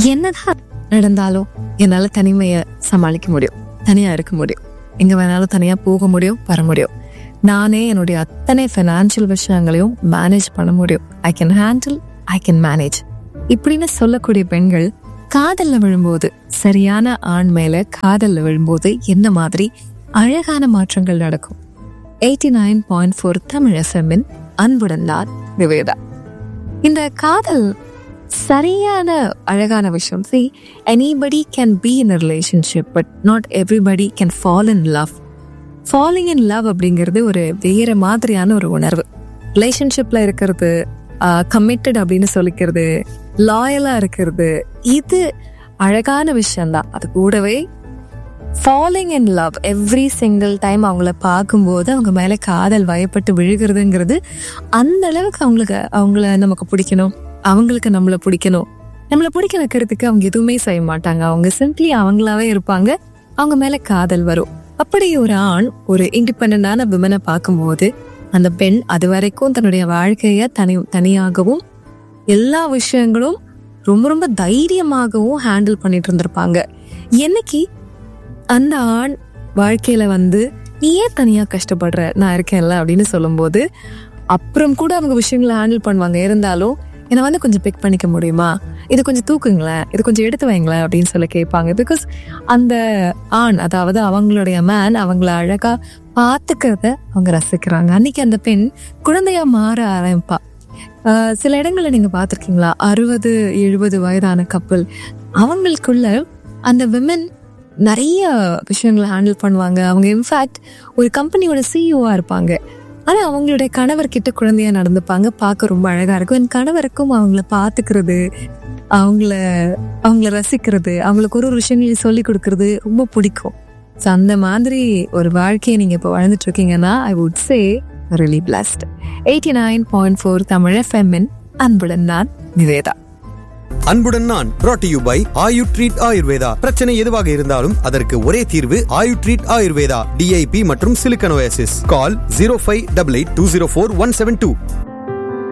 என்னதான் நடந்தாலும் என்னால தனிமையை சமாளிக்க முடியும் தனியா இருக்க முடியும் எங்க வேணாலும் தனியா போக முடியும் வர முடியும் நானே என்னுடைய அத்தனை ஃபைனான்சியல் விஷயங்களையும் மேனேஜ் பண்ண முடியும் I can handle I can manage இப்படின்னு சொல்லக்கூடிய பெண்கள் காதல்ல விழும்போது சரியான ஆண் மேல காதல்ல விழும்போது என்ன மாதிரி அழகான மாற்றங்கள் நடக்கும் eighty nine point four Tamil எஃப்எம்மின் அன்புடன் நான் நிவேதா இந்த காதல் சரியான அழகான விஷயம் see anybody can be in relationship but not everybody can fall in love falling in love அப்படிங்கிறது ஒரு வேற மாதிரியான ஒரு உணர்வு ரிலேஷன்ஷிப்ல இருக்கிறது கமிட்டட் அப்படின்னு சொல்லிக்கிறது லாயலா இருக்கிறது இது அழகான விஷயம்தான் அது கூடவே falling in love every single time அவங்கள பார்க்கும்போது அவங்க மேலே காதல் வயப்பட்டு விழுகிறதுங்கிறது அந்த அளவுக்கு அவங்களுக்கு அவங்கள நமக்கு பிடிக்கணும் அவங்களுக்கு நம்மளை பிடிக்கணும் நம்மளை பிடிக்க வைக்கிறதுக்கு அவங்க எதுவுமே செய்ய மாட்டாங்க அவங்க சிம்பிளி அவங்களாவே இருப்பாங்க அவங்க மேல காதல் வரும் அப்படி ஒரு ஆண் ஒரு இண்டிபெண்டான விமனை பார்க்கும்போது அந்த பெண் அது வரைக்கும் தன்னுடைய வாழ்க்கைய தனி தனியாகவும் எல்லா விஷயங்களும் ரொம்ப ரொம்ப தைரியமாகவும் ஹேண்டில் பண்ணிட்டு இருந்திருப்பாங்க என்னைக்கு அந்த ஆண் வாழ்க்கையில வந்து நீ ஏன் தனியா கஷ்டப்படுற நான் இருக்கேன்ல அப்படின்னு சொல்லும்போது அப்புறம் கூட அவங்க விஷயங்களை ஹேண்டில் பண்ணுவாங்க இருந்தாலும் என்னை வந்து கொஞ்சம் பிக் பண்ணிக்க முடியுமா இது கொஞ்சம் தூக்குங்களேன் இது கொஞ்சம் எடுத்து வைங்களேன் அப்படின்னு சொல்லி கேட்பாங்க பிகாஸ் அந்த ஆண் அதாவது அவங்களுடைய மேன் அவங்கள அழகா பார்த்துக்கிறத அவங்க ரசிக்கிறாங்க அன்னைக்கு அந்த பெண் குழந்தையா மாற ஆரம்பிப்பா ஆஹ் சில இடங்கள்ல நீங்க பார்த்திருக்கீங்களா அறுபது எழுபது வயதான கப்பல் அவங்களுக்குள்ள அந்த விமன் நிறைய விஷயங்களை ஹேண்டில் பண்ணுவாங்க அவங்க இன்ஃபேக்ட் ஒரு கம்பெனியோட சிஇஓவா இருப்பாங்க ஆனா அவங்களுடைய கணவர்கிட்ட குழந்தையா நடந்துப்பாங்க பார்க்க ரொம்ப அழகா இருக்கும் என் கணவருக்கும் அவங்கள பாத்துக்கிறது அவங்கள அவங்கள ரசிக்கிறது அவங்களுக்கு ஒரு ஒரு விஷயங்களை சொல்லி கொடுக்கறது ரொம்ப பிடிக்கும் ஸோ அந்த மாதிரி ஒரு வாழ்க்கையை நீங்க இப்போ வாழ்ந்துட்டு இருக்கீங்கன்னா I would say really blast eighty nine point four Tamil எஃப்எம்மின் அன்புடன் நான் நிவேதா அன்புடன் நான் brought to you by Ayu treat Ayurveda பிரச்சனை எதுவாக இருந்தாலும் அதற்கு ஒரே தீர்வு ஆயு ட்ரீட் ஆயுர்வேதா டிஐபி மற்றும் சிலிக்கனோசிஸ் call zero five double eight two zero four one seven two